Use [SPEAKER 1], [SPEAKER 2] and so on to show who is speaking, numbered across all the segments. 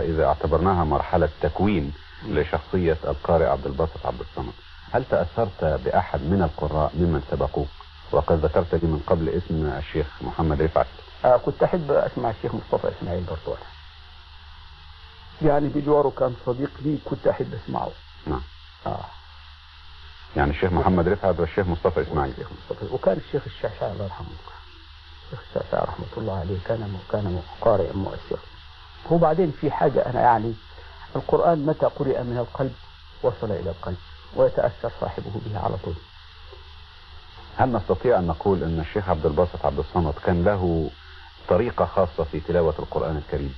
[SPEAKER 1] إذا اعتبرناها مرحلة تكوين لشخصية القارئ عبد الباسط عبد الصمد هل تأثرت بأحد من القراء ممن سبقوك وقد ذكرت لي من قبل اسم الشيخ محمد رفعت
[SPEAKER 2] آه كنت أحب أسمع الشيخ مصطفى إسماعيل برضو يعني بجواره كان صديق لي كنت أحب أسمعه
[SPEAKER 1] نعم
[SPEAKER 2] آه
[SPEAKER 1] يعني الشيخ محمد رفعت والشيخ مصطفى إسماعيل
[SPEAKER 2] الشيخ مصطفى وكان الشيخ الشعشاع الله يرحمه الشيخ الشعشاع رحمة الله عليه كان كان قارئا مؤثرا وبعدين في حاجة أنا يعني القرآن متى قرئ من القلب وصل إلى القلب ويتأثر صاحبه به على طول
[SPEAKER 1] هل نستطيع أن نقول أن الشيخ عبد الباسط عبد الصمد كان له طريقة خاصة في تلاوة القرآن الكريم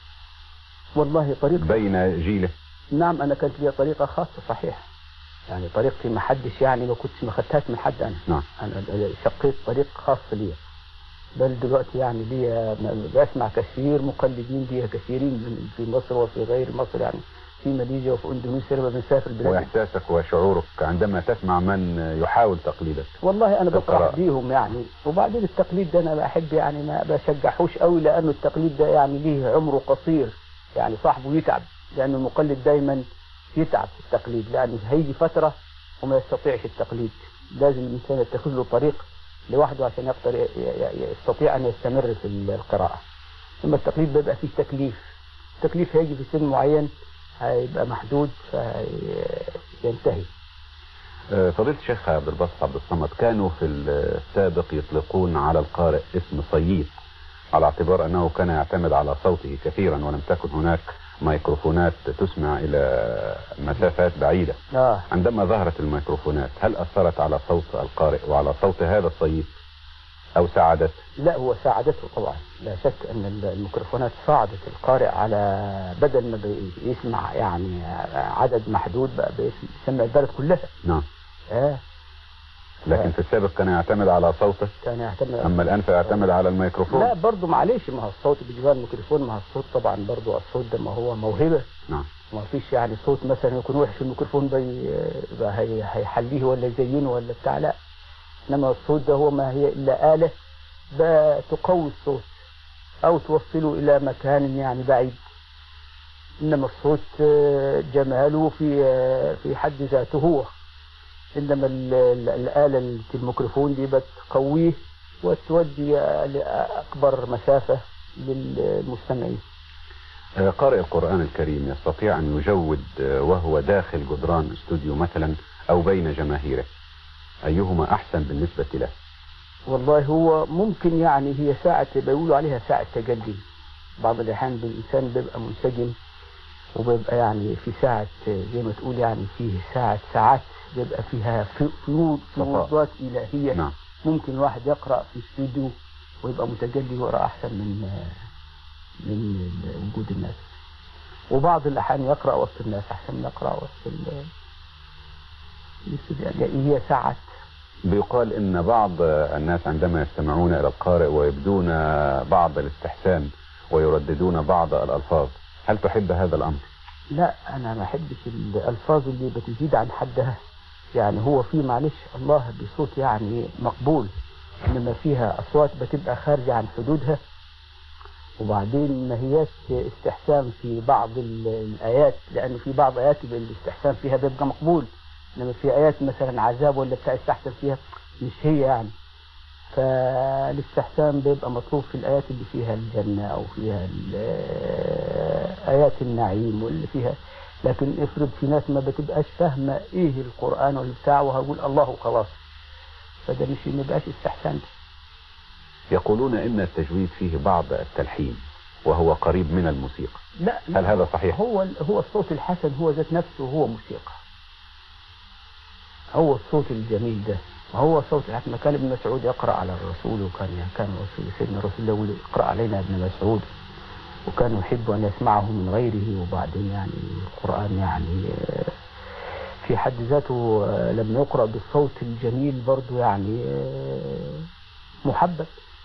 [SPEAKER 2] والله طريقة
[SPEAKER 1] بين جيله
[SPEAKER 2] نعم أنا كانت لي طريقة خاصة صحيح يعني طريقتي ما حدش يعني ما كنتش ما خدتهاش من حد أنا
[SPEAKER 1] نعم
[SPEAKER 2] أنا شقيت طريق خاص لي بل دلوقتي يعني لي بسمع كثير مقلدين ليها كثيرين في مصر وفي غير مصر يعني في ماليزيا وفي اندونيسيا لما بنسافر بلاد
[SPEAKER 1] وإحساسك وشعورك عندما تسمع من يحاول تقليدك
[SPEAKER 2] والله انا بفرح
[SPEAKER 1] القراءة.
[SPEAKER 2] بيهم يعني وبعدين التقليد ده انا بحب يعني ما بشجعهوش قوي لانه التقليد ده يعني ليه عمره قصير يعني صاحبه يتعب لان المقلد دايما يتعب في التقليد لانه هيجي فتره وما يستطيعش التقليد لازم الانسان يتخذ له طريق لوحده عشان يقدر ي- ي- يستطيع ان يستمر في القراءه ثم التقليد بيبقى فيه تكليف التكليف هيجي في سن معين هيبقى محدود فينتهي
[SPEAKER 1] آه، فضيلة الشيخ عبد الباسط عبد الصمد كانوا في السابق يطلقون على القارئ اسم صييط على اعتبار أنه كان يعتمد على صوته كثيرا ولم تكن هناك ميكروفونات تسمع إلى مسافات بعيدة
[SPEAKER 2] اه
[SPEAKER 1] عندما ظهرت الميكروفونات هل أثرت على صوت القارئ وعلى صوت هذا الصييط أو ساعدت
[SPEAKER 2] لا هو ساعدته طبعا لا شك ان الميكروفونات ساعدت القارئ على بدل ما بيسمع يعني عدد محدود بقى بيسمع البلد كلها
[SPEAKER 1] نعم
[SPEAKER 2] اه
[SPEAKER 1] لكن في السابق كان يعتمد على صوته
[SPEAKER 2] كان يعتمد
[SPEAKER 1] أما الآن فيعتمد على الميكروفون
[SPEAKER 2] لا برضه معلش ما هو الصوت بالنسبه للميكروفون ما هو الصوت طبعا برضه الصوت ده ما هو موهبه
[SPEAKER 1] نعم
[SPEAKER 2] ما فيش يعني صوت مثلا يكون وحش الميكروفون بي بقى هي هيحليه ولا يزينه ولا بتاع لا انما الصوت ده هو ما هي الا آلة بتقوي الصوت او توصله الى مكان يعني بعيد انما الصوت آه، جماله في آه، في حد ذاته هو انما ال- ال- الآلة اللي في الميكروفون دي بتقويه وتودي لأكبر مسافة للمستمعين
[SPEAKER 1] آه، قارئ القرآن الكريم يستطيع أن يجود آه، وهو داخل جدران استوديو مثلا أو بين جماهيره أيهما أحسن بالنسبة له
[SPEAKER 2] والله هو ممكن يعني هي ساعة بيقولوا عليها ساعة تجلي بعض الأحيان الإنسان بيبقى منسجم وبيبقى يعني في ساعة زي ما تقول يعني فيه ساعة ساعات بيبقى فيها في- فيوض
[SPEAKER 1] صفاء.
[SPEAKER 2] فيوضات إلهية
[SPEAKER 1] نعم
[SPEAKER 2] ممكن الواحد يقرأ في استوديو ويبقى متجلي ورا أحسن من من وجود الناس وبعض الأحيان يقرأ وسط الناس أحسن من يقرأ وسط ال- الاستوديو يعني هي ساعة
[SPEAKER 1] بيقال ان بعض الناس عندما يستمعون الى القارئ ويبدون بعض الاستحسان ويرددون بعض الالفاظ هل تحب هذا الامر
[SPEAKER 2] لا انا ما احبش الالفاظ اللي بتزيد عن حدها يعني هو في معلش الله بصوت يعني مقبول انما فيها اصوات بتبقى خارجه عن حدودها وبعدين ما هياش استحسان في بعض ال- الايات لان في بعض ايات يبقى الاستحسان فيها بيبقى مقبول انما في ايات مثلا عذاب ولا بتاع يستحسن فيها مش هي يعني فالاستحسان بيبقى مطلوب في الآيات اللي فيها الجنة أو فيها ال- آيات النعيم واللي فيها لكن افرض في ناس ما بتبقاش فاهمة إيه القرآن ولا بتاع وهقول الله خلاص فده مش ما يبقاش استحسان ده.
[SPEAKER 1] يقولون ان التجويد فيه بعض التلحين وهو قريب من الموسيقى
[SPEAKER 2] لا
[SPEAKER 1] هل هذا صحيح
[SPEAKER 2] هو هو الصوت الحسن هو ذات نفسه هو موسيقى هو الصوت الجميل ده وهو صوت الحسن كان ابن مسعود يقرأ على الرسول وكان كان رسول سيدنا الرسول يقول اقرأ علينا ابن مسعود وكان يحب أن يسمعه من غيره وبعدين يعني القرآن يعني آه، في حد ذاته آه، لما يقرأ بالصوت الجميل برضه يعني آه، محبب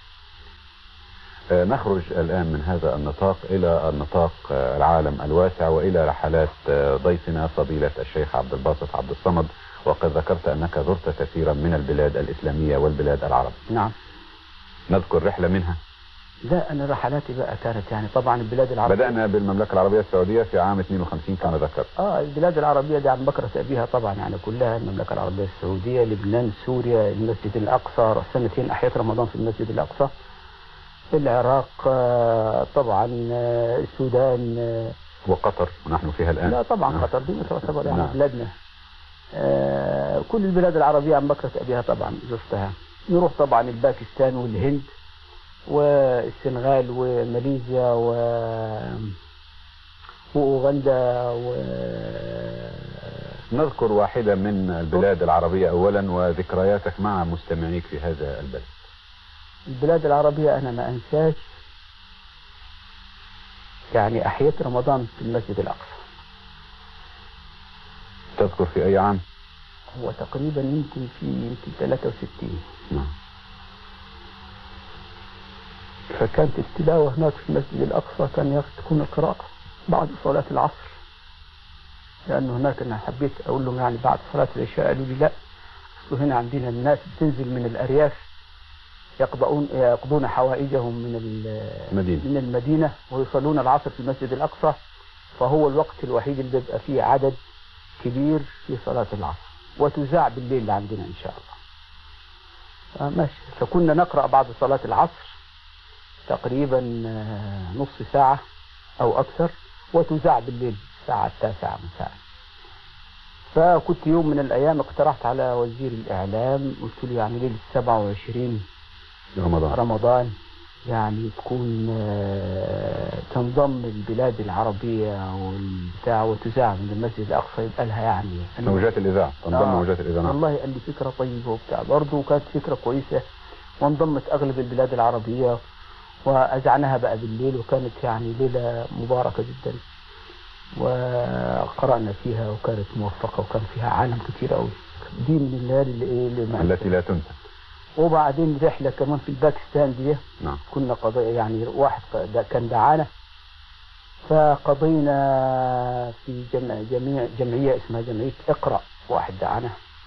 [SPEAKER 1] آه، نخرج الآن من هذا النطاق إلى النطاق آه، العالم الواسع وإلى رحلات آه، ضيفنا فضيلة الشيخ عبد الباسط عبد الصمد وقد ذكرت أنك زرت كثيرا من البلاد الإسلامية والبلاد العرب
[SPEAKER 2] نعم
[SPEAKER 1] نذكر رحلة منها
[SPEAKER 2] لا انا رحلاتي بقى كانت يعني طبعا البلاد العربيه
[SPEAKER 1] بدأنا بالمملكة العربية السعودية في عام 52 كما ذكرت
[SPEAKER 2] اه البلاد العربيه دي عن بكرة ابيها طبعا يعني كلها المملكه العربيه السعوديه لبنان سوريا المسجد الاقصى سنتين احياء رمضان في المسجد الاقصى العراق آه، طبعا آه، السودان آه،
[SPEAKER 1] وقطر ونحن فيها الآن
[SPEAKER 2] لا طبعا
[SPEAKER 1] آه.
[SPEAKER 2] قطر دي تعتبر يعني
[SPEAKER 1] نعم.
[SPEAKER 2] بلادنا آه، كل البلاد العربية عن بكرة أبيها طبعا زرتها نروح طبعا الباكستان والهند والسنغال وماليزيا و وأوغندا و
[SPEAKER 1] نذكر واحدة من البلاد العربية أولا وذكرياتك مع مستمعيك في هذا البلد
[SPEAKER 2] البلاد العربية أنا ما أنساش يعني أحييت رمضان في المسجد الأقصى
[SPEAKER 1] تذكر في أي عام
[SPEAKER 2] هو تقريبا يمكن في يمكن 63
[SPEAKER 1] نعم
[SPEAKER 2] فكانت التلاوة هناك في المسجد الأقصى كان يخ- تكون القراءة بعد صلاة العصر لأنه هناك أنا حبيت أقول لهم يعني بعد صلاة العشاء قالوا لي لا أصل هنا عندنا الناس بتنزل من الأرياف يقضون يقضون حوائجهم من ال-
[SPEAKER 1] المدينة.
[SPEAKER 2] من المدينة ويصلون العصر في المسجد الأقصى فهو الوقت الوحيد اللي بيبقى فيه عدد كبير في صلاة العصر وتذاع بالليل عندنا إن شاء الله آه، ماشي فكنا نقرأ بعد صلاة العصر تقريبا آه، نص ساعة أو أكثر وتذاع بالليل الساعة التاسعة مساء فكنت يوم من الأيام اقترحت على وزير الإعلام قلت له يعني ليلة 27
[SPEAKER 1] رمضان
[SPEAKER 2] رمضان يعني تكون آه، تنضم البلاد العربية والبتاع وتذاع من المسجد الأقصى يبقى لها يعني
[SPEAKER 1] موجات الإذاعة تنضم
[SPEAKER 2] آه.
[SPEAKER 1] موجات الإذاعة نعم.
[SPEAKER 2] والله قال لي فكرة طيبة وبتاع برضه كانت فكرة كويسة وانضمت أغلب البلاد العربية وأذعناها بقى بالليل وكانت يعني ليلة مباركة جدا وقرأنا فيها وكانت موفقة وكان فيها عالم كتير قوي دي من الليالي اللي ايه اللي ما
[SPEAKER 1] التي لا تنسى
[SPEAKER 2] وبعدين رحلة كمان في الباكستان دي
[SPEAKER 1] نعم
[SPEAKER 2] كنا قضي يعني واحد ق- دا- كان دعانا فقضينا في جمع جميع جمعية اسمها جمعية اقرأ واحد دعانا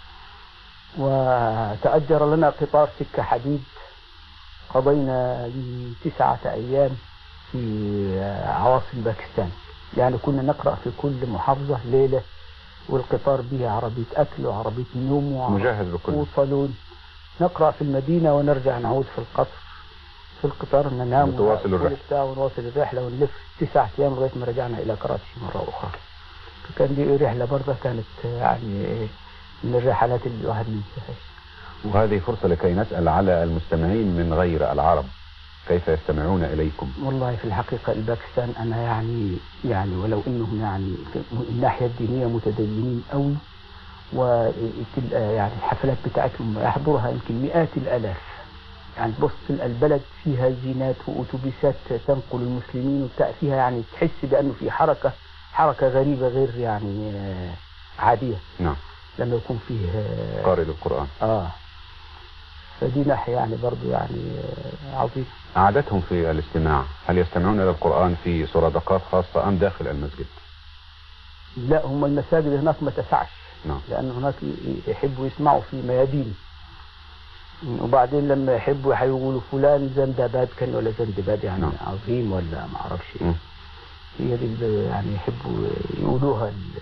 [SPEAKER 2] وتأجر لنا قطار سكة حديد قضينا تسعة أيام في عواصم باكستان يعني كنا نقرأ في كل محافظة ليلة والقطار به عربية أكل وعربية نوم وعربية
[SPEAKER 1] مجهز بكل
[SPEAKER 2] وصالون نقرأ في المدينة ونرجع نعود في القصر في القطار ننام
[SPEAKER 1] وتواصل
[SPEAKER 2] ونأكل
[SPEAKER 1] الرحلة.
[SPEAKER 2] وبتاع ونواصل الرحلة ونلف تسعة أيام لغاية ما رجعنا إلى كراتشي مرة أخرى كان دي رحلة برضه كانت يعني من الرحلات اللي الواحد ما ينساهاش
[SPEAKER 1] وهذه فرصة لكي نسأل على المستمعين من غير العرب كيف يستمعون إليكم
[SPEAKER 2] والله في الحقيقة الباكستان أنا يعني يعني ولو إنهم يعني في الناحية الدينية متدينين قوي وتل يعني الحفلات بتاعتهم يحضرها يمكن مئات الآلاف يعني تبص تلقى البلد فيها زينات وأتوبيسات تنقل المسلمين وبتاع فيها يعني تحس بأنه في حركة حركة غريبة غير يعني آه، عادية
[SPEAKER 1] نعم
[SPEAKER 2] لما يكون فيه آه،
[SPEAKER 1] قارئ القرآن
[SPEAKER 2] آه فدي ناحية يعني برضو يعني آه، عظيمة
[SPEAKER 1] عادتهم في الاستماع هل يستمعون إلى القرآن في سرادقات خاصة أم داخل المسجد
[SPEAKER 2] لا هم المساجد هناك ما تسعش
[SPEAKER 1] نعم
[SPEAKER 2] لأن هناك يحبوا يسمعوا في ميادين وبعدين لما يحبوا هيقولوا فلان زندباد كان ولا زندباد يعني
[SPEAKER 1] نعم.
[SPEAKER 2] عظيم ولا ما اعرفش ايه
[SPEAKER 1] مم.
[SPEAKER 2] هي دي اللي يعني يحبوا يقولوها ال-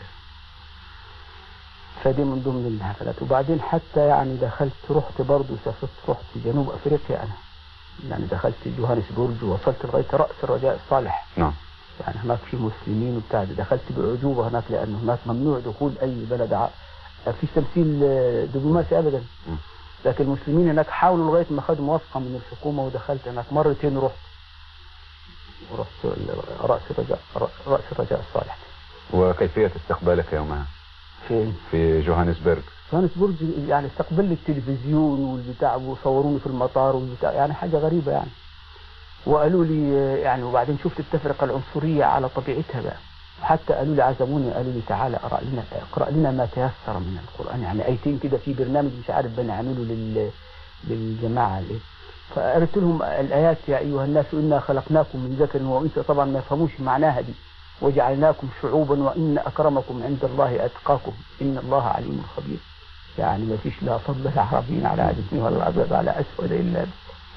[SPEAKER 2] فدي من ضمن الحفلات وبعدين حتى يعني دخلت رحت برضه سافرت رحت جنوب افريقيا انا يعني دخلت جوهانسبورج ووصلت لغايه راس الرجاء الصالح
[SPEAKER 1] نعم
[SPEAKER 2] يعني هناك في مسلمين وبتاع ده. دخلت بعجوبة هناك لأنه هناك ممنوع دخول أي بلد ع... في تمثيل آه، دبلوماسي أبدا
[SPEAKER 1] مم.
[SPEAKER 2] لكن المسلمين هناك حاولوا لغاية ما خدوا موافقة من الحكومة ودخلت هناك مرتين رحت ورحت ال- رأس الرجاء رأس الرجاء الصالح
[SPEAKER 1] وكيفية استقبالك يومها
[SPEAKER 2] فين؟
[SPEAKER 1] في جوهانسبرغ
[SPEAKER 2] جوهانسبورج يعني استقبل لي التلفزيون والبتاع وصوروني في المطار والبتاع يعني حاجة غريبة يعني وقالوا لي آه، يعني وبعدين شفت التفرقة العنصرية على طبيعتها بقى وحتى قالوا لي عزموني قالوا لي تعالى اقرا لنا اقرا لنا ما تيسر من القران يعني ايتين كده في برنامج مش عارف بنعمله لل للجماعه اللي فقلت لهم الايات يا ايها الناس انا خلقناكم من ذكر وانثى طبعا ما يفهموش معناها دي وجعلناكم شعوبا وان اكرمكم عند الله اتقاكم ان الله عليم خبير يعني ما فيش لا فضل العربيين على عجمين ولا الابيض على اسود الا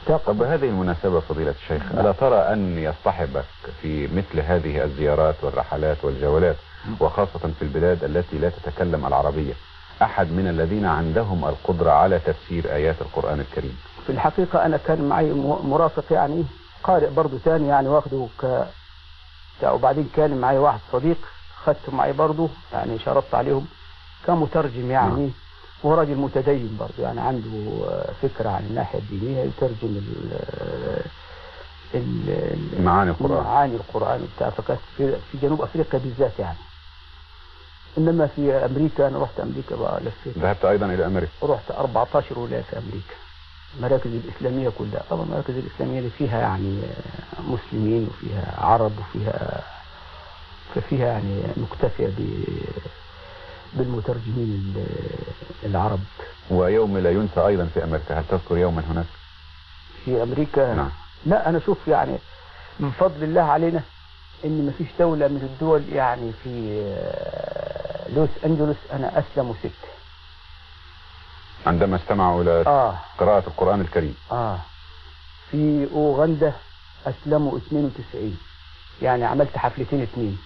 [SPEAKER 1] طب بهذه المناسبة فضيلة الشيخ ألا ترى أن يصطحبك في مثل هذه الزيارات والرحلات والجولات وخاصة في البلاد التي لا تتكلم العربية أحد من الذين عندهم القدرة على تفسير آيات القرآن الكريم
[SPEAKER 2] في الحقيقة أنا كان معي م- مرافق يعني قارئ برضه ثاني يعني واخده ك بتاع وبعدين كان معي واحد صديق خدته معي برضه يعني شرطت عليهم كمترجم يعني هو راجل متدين برضه يعني عنده آه، فكرة عن الناحية الدينية يترجم ال ال- ال-
[SPEAKER 1] معاني القرآن
[SPEAKER 2] معاني القرآن وبتاع فكانت في, في جنوب أفريقيا بالذات يعني إنما في أمريكا أنا رحت أمريكا بقى لفيت
[SPEAKER 1] ذهبت أيضا إلى أمريكا
[SPEAKER 2] رحت 14 ولاية في أمريكا المراكز الإسلامية كلها طبعا المراكز الإسلامية اللي فيها يعني آه، مسلمين وفيها عرب وفيها ففيها يعني مكتفية ب بالمترجمين ال- العرب
[SPEAKER 1] ويوم لا ينسى أيضا في أمريكا هل تذكر يوما هناك
[SPEAKER 2] في أمريكا
[SPEAKER 1] نعم.
[SPEAKER 2] لا أنا شوف يعني من فضل الله علينا إن ما فيش دولة من الدول يعني في آه، لوس أنجلوس أنا أسلموا ستة
[SPEAKER 1] عندما استمعوا إلى
[SPEAKER 2] آه
[SPEAKER 1] قراءة القرآن الكريم
[SPEAKER 2] آه في أوغندا أسلموا 92 يعني عملت حفلتين اتنين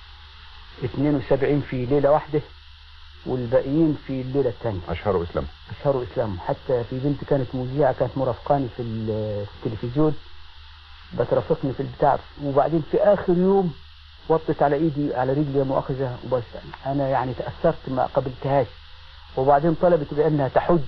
[SPEAKER 2] 72 في ليلة واحدة والباقيين في الليلة الثانية
[SPEAKER 1] أشهروا إسلام
[SPEAKER 2] أشهروا إسلام حتى في بنت كانت مذيعة كانت مرافقاني في ال- في التلفزيون بترافقني في البتاع وبعدين في آخر يوم وطت على إيدي على رجلي مؤاخذة وبس أنا يعني تأثرت ما قبلتهاش وبعدين طلبت بأنها تحج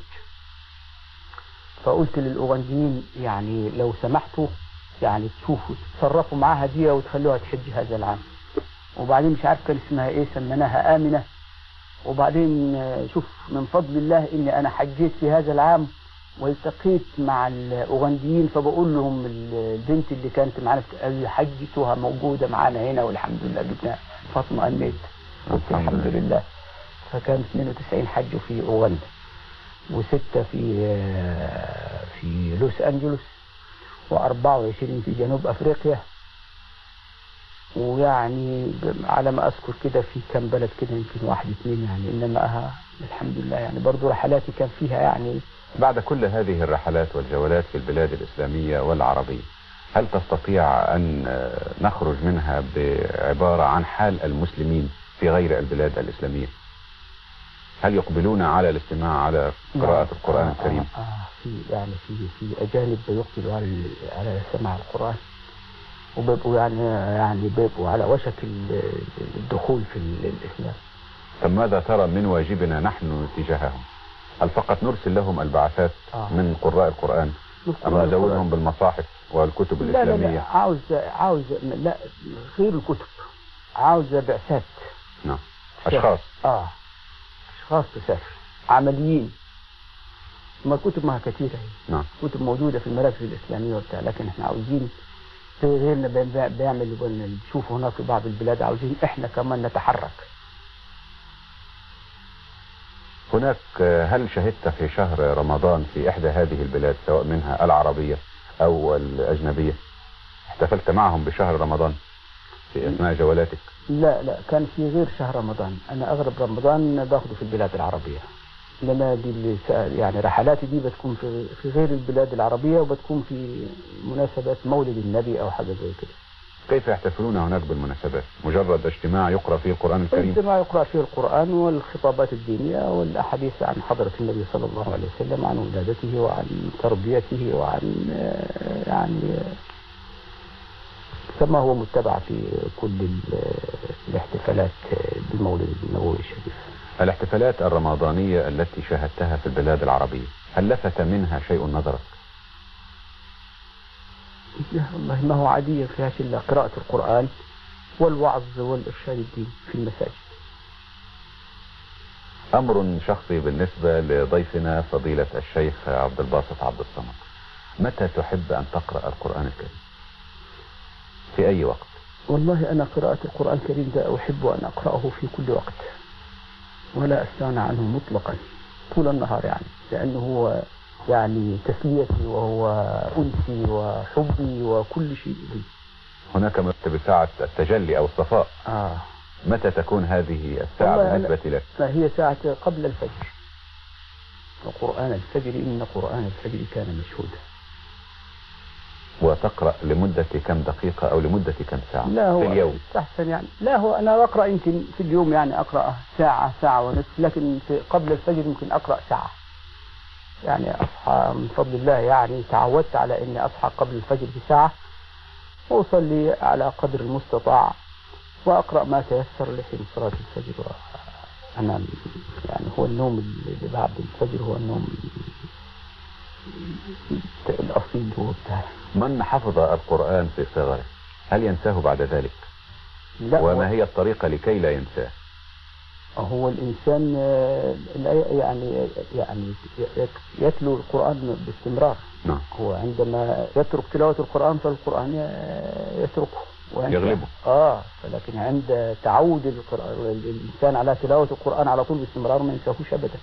[SPEAKER 2] فقلت للأوغنديين يعني لو سمحتوا يعني تشوفوا تتصرفوا معاها دي وتخلوها تحج هذا العام وبعدين مش عارف كان اسمها ايه سميناها آمنة وبعدين آه، شوف من فضل الله اني انا حجيت في هذا العام والتقيت مع الاوغنديين فبقول لهم ال- البنت اللي كانت معانا في- قال لي حجتها موجوده معانا هنا والحمد لله جبنا فاطمه اميت قلت
[SPEAKER 1] الحمد
[SPEAKER 2] الحمد
[SPEAKER 1] لله.
[SPEAKER 2] لله فكان 92 حج في اوغندا وستة في آه، في لوس انجلوس و24 في جنوب افريقيا ويعني ب- على ما اذكر كده في كم بلد كده يمكن واحد اثنين يعني انما أها الحمد لله يعني برضو رحلاتي كان فيها يعني
[SPEAKER 1] بعد كل هذه الرحلات والجولات في البلاد الإسلامية والعربية هل تستطيع أن آه، نخرج منها بعبارة عن حال المسلمين في غير البلاد الإسلامية هل يقبلون على الاستماع على قراءة القرآن
[SPEAKER 2] آه،
[SPEAKER 1] الكريم
[SPEAKER 2] آه آه في يعني في في اجانب بيقبلوا على على سماع القران وبيبقوا يعني يعني بيبقوا على وشك ال- الدخول في ال- الاسلام
[SPEAKER 1] طب ماذا ترى من واجبنا نحن تجاههم هل فقط نرسل لهم البعثات
[SPEAKER 2] آه.
[SPEAKER 1] من قراء القرآن أم نزودهم بالمصاحف والكتب
[SPEAKER 2] لا لا لا
[SPEAKER 1] الإسلامية
[SPEAKER 2] عاوز عاوز لا غير الكتب عاوز بعثات
[SPEAKER 1] نعم أشخاص
[SPEAKER 2] اه اشخاص تسافر عمليين ما الكتب ما كثيره هي
[SPEAKER 1] نعم
[SPEAKER 2] كتب موجوده في المراكز الاسلاميه وبتاع لكن احنا عاوزين في غيرنا بي- بيعمل نشوف هناك في بعض البلاد عاوزين احنا كمان نتحرك
[SPEAKER 1] هناك آه، هل شهدت في شهر رمضان في إحدى هذه البلاد سواء منها العربية أو الأجنبية احتفلت معهم بشهر رمضان في أثناء جولاتك
[SPEAKER 2] لا لا كان في غير شهر رمضان انا اغلب رمضان باخده في البلاد العربيه انما دي اللي س- يعني رحلاتي دي بتكون في في غير البلاد العربيه وبتكون في مناسبات مولد النبي او حاجه زي كده
[SPEAKER 1] كيف يحتفلون هناك بالمناسبات مجرد اجتماع يقرأ فيه القرآن الكريم
[SPEAKER 2] عندما يقرأ فيه القرآن والخطابات الدينية والأحاديث عن حضرة النبي صلى الله عليه وسلم عن ولادته وعن تربيته وعن آه، يعني آه، كما هو متبع في كل ال- الاحتفالات بالمولد النبوي الشريف
[SPEAKER 1] الاحتفالات الرمضانية التي شاهدتها في البلاد العربية هل لفت منها شيء نظرك
[SPEAKER 2] لا والله ما هو عادية فيهاش إلا قراءة القرآن والوعظ والإرشاد الديني في المساجد
[SPEAKER 1] أمر شخصي بالنسبة لضيفنا فضيلة الشيخ عبد الباسط عبد الصمد متى تحب أن تقرأ القرآن الكريم في أي وقت
[SPEAKER 2] والله أنا قراءة القرآن الكريم ده أحب أن أقرأه في كل وقت ولا أستغنى عنه مطلقا طول النهار يعني لأنه هو يعني تسليتي وهو أنسي وحبي وكل شيء لي
[SPEAKER 1] هناك ما بساعة التجلي أو الصفاء
[SPEAKER 2] آه
[SPEAKER 1] متى تكون هذه الساعة
[SPEAKER 2] والله أنا-
[SPEAKER 1] بالنسبة لك
[SPEAKER 2] فهي ساعة قبل الفجر وقرآن الفجر إن قرآن الفجر كان مشهودا
[SPEAKER 1] وتقرأ لمدة كم دقيقة أو لمدة كم ساعة
[SPEAKER 2] لا هو
[SPEAKER 1] في اليوم
[SPEAKER 2] استحسن يعني لا هو انا بقرا يمكن في اليوم يعني اقرا ساعه ساعه ونصف لكن في قبل الفجر يمكن اقرا ساعه يعني اصحى من فضل الله يعني تعودت على اني اصحى قبل الفجر بساعه واصلي على قدر المستطاع واقرا ما تيسر لي في صلاه الفجر انا يعني هو النوم اللي بعد الفجر هو النوم الاصيل هو بتاعي
[SPEAKER 1] من حفظ القرآن في صغره هل ينساه بعد ذلك
[SPEAKER 2] لا هو-
[SPEAKER 1] وما هي الطريقة لكي لا ينساه
[SPEAKER 2] هو الإنسان آه، لا ي- يعني يعني يت- يتلو القرآن باستمرار
[SPEAKER 1] نعم
[SPEAKER 2] هو عندما يترك تلاوة القرآن فالقرآن ي- يتركه وعند-
[SPEAKER 1] يغلبه.
[SPEAKER 2] اه لكن عند تعود القرآن الإنسان على تلاوة القرآن على طول باستمرار ما ينساهوش أبدا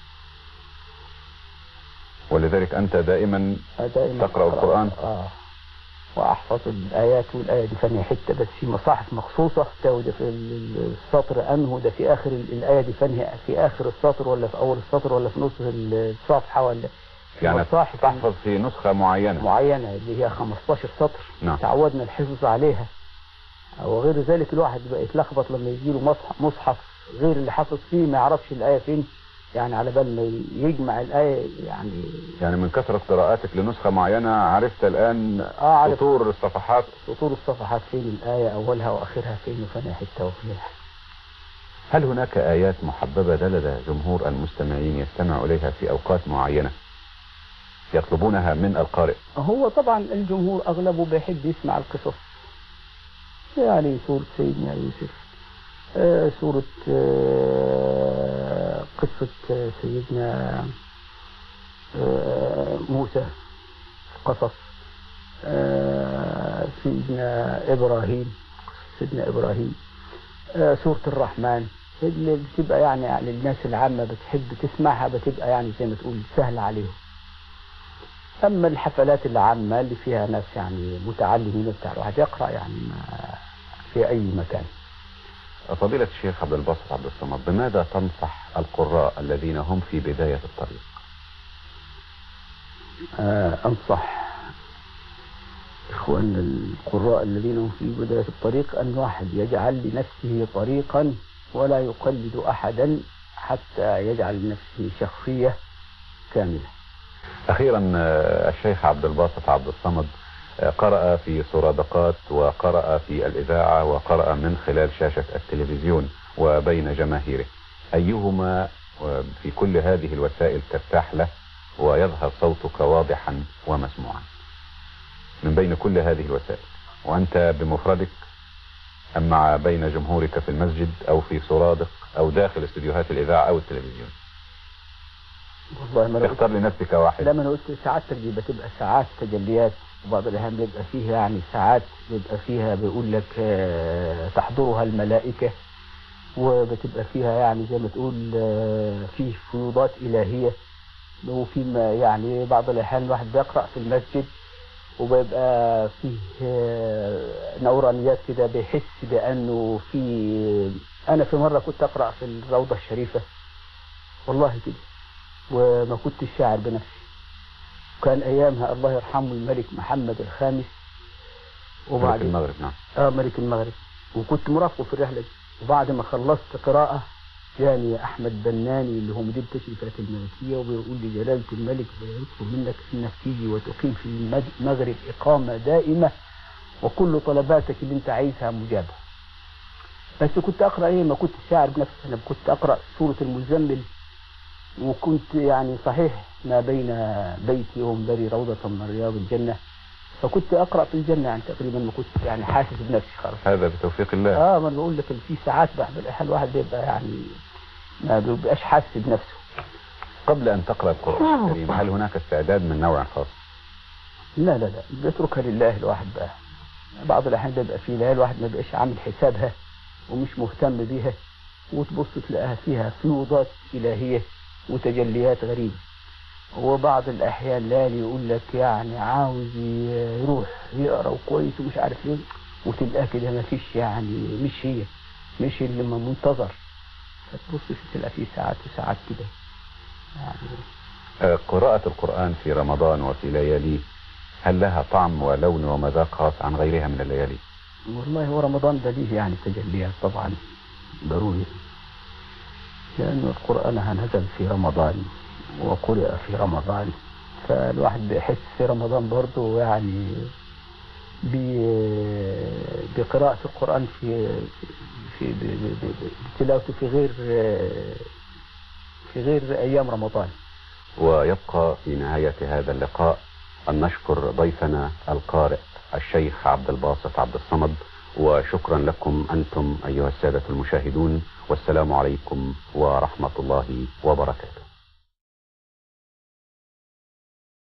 [SPEAKER 1] ولذلك أنت دائما
[SPEAKER 2] دائما
[SPEAKER 1] تقرأ القرآن؟
[SPEAKER 2] اه وأحفظ الآيات والآية دي فني حتة بس في مصاحف مخصوصة ده في ال- السطر أنه ده في آخر ال- الآية دي فني في آخر السطر ولا في أول السطر ولا في نص الصفحة ولا في
[SPEAKER 1] يعني
[SPEAKER 2] مصاحف
[SPEAKER 1] تحفظ في نسخة معينة
[SPEAKER 2] معينة اللي هي 15 سطر
[SPEAKER 1] نعم.
[SPEAKER 2] تعودنا الحفظ عليها وغير ذلك الواحد بقى يتلخبط لما يجي له مصحف, مصحف غير اللي حافظ فيه ما يعرفش الآية فين يعني على بال ما يجمع الآية يعني
[SPEAKER 1] يعني من كثرة قراءاتك لنسخة معينة عرفت الآن
[SPEAKER 2] اه عارف
[SPEAKER 1] سطور الصفحات
[SPEAKER 2] سطور الصفحات فين الآية أولها وآخرها فين وفين حتة وفين
[SPEAKER 1] هل هناك آيات محببة لدى جمهور المستمعين يستمع إليها في أوقات معينة يطلبونها من القارئ
[SPEAKER 2] هو طبعا الجمهور أغلبه بيحب يسمع القصص يعني سورة سيدنا يوسف آه، سورة آه، قصة آه، سيدنا آه، موسى قصص آه، سيدنا إبراهيم سيدنا إبراهيم آه، سورة الرحمن اللي بتبقى يعني للناس العامة بتحب تسمعها بتبقى يعني زي ما تقول سهلة عليهم أما الحفلات العامة اللي فيها ناس يعني متعلمين بتاع الواحد يقرأ يعني ما في أي مكان
[SPEAKER 1] فضيلة الشيخ عبد الباسط عبد الصمد بماذا تنصح القراء الذين هم في بداية الطريق
[SPEAKER 2] آه، أنصح إخواننا القراء الذين هم في بداية الطريق أن واحد يجعل لنفسه طريقا ولا يقلد أحدا حتى يجعل لنفسه شخصية كاملة
[SPEAKER 1] أخيرا آه، الشيخ عبد الباسط عبد الصمد آه، قرأ في سرادقات وقرأ في الإذاعة وقرأ من خلال شاشة التلفزيون وبين جماهيره أيهما آه، في كل هذه الوسائل ترتاح له ويظهر صوتك واضحا ومسموعا من بين كل هذه الوسائل وأنت بمفردك أم مع بين جمهورك في المسجد أو في سرادق أو داخل استديوهات الإذاعة أو التلفزيون
[SPEAKER 2] والله ما أنا قلت
[SPEAKER 1] اختار لنفسك واحد
[SPEAKER 2] لما انا قلت ساعات دي بتبقى ساعات تجليات وبعض الاحيان بيبقى فيها يعني ساعات بيبقى فيها بيقول لك آه، تحضرها الملائكه وبتبقى فيها يعني زي ما تقول آه، فيه فيوضات الهيه وفي ما يعني بعض الاحيان الواحد بيقرا في المسجد وبيبقى فيه آه، نورانيات كده بيحس بانه في انا في مره كنت اقرا في الروضه الشريفه والله كده وما كنتش شاعر بنفسي كان ايامها الله يرحمه الملك محمد الخامس
[SPEAKER 1] ملك
[SPEAKER 2] وبعد
[SPEAKER 1] المغرب نعم
[SPEAKER 2] اه ملك المغرب وكنت مرافقه في الرحله دي وبعد ما خلصت قراءه جاني احمد بناني اللي هو مدير التشريفات الملكيه وبيقول لي جلاله الملك بيطلب منك انك تيجي وتقيم في المج- المغرب اقامه دائمه وكل طلباتك اللي انت عايزها مجابه بس كنت اقرا ايه ما كنت شاعر بنفسي انا كنت اقرا سوره المزمل وكنت يعني صحيح ما بين بيتي ومنبري روضة من رياض الجنة فكنت أقرأ في الجنة يعني تقريبا ما كنت يعني حاسس بنفسي خالص
[SPEAKER 1] هذا بتوفيق الله
[SPEAKER 2] اه ما أنا بقول لك إن في ساعات بعد الأحيان الواحد بيبقى يعني ما بيبقاش حاسس بنفسه
[SPEAKER 1] قبل أن تقرأ القرآن الكريم هل هناك استعداد من نوع خاص
[SPEAKER 2] لا لا لا بيتركها لله الواحد بقى بعض الأحيان بيبقى في ليالي الواحد ما بيبقاش عامل حسابها ومش مهتم بيها وتبص تلاقيها فيها فيوضات إلهية وتجليات غريبة وبعض الأحيان ليالي يقول لك يعني عاوز يروح يقرأ كويس ومش عارف ايه وتلقاه كده ما فيش يعني مش هي مش اللي ما منتظر فتبص تلاقي فيه ساعات وساعات كده يعني
[SPEAKER 1] آه، قراءة القرآن في رمضان وفي لياليه هل لها طعم ولون ومذاق خاص عن غيرها من الليالي
[SPEAKER 2] والله هو رمضان ده ليه يعني تجليات طبعا ضروري لأن القرآن نزل في رمضان وقرئ في رمضان فالواحد بيحس في رمضان برضه يعني بقراءة القرآن في في بتلاوته في غير في غير أيام رمضان
[SPEAKER 1] ويبقى في نهاية هذا اللقاء أن نشكر ضيفنا القارئ الشيخ عبد الباسط عبد الصمد وشكرا لكم أنتم أيها السادة المشاهدون والسلام عليكم ورحمة الله وبركاته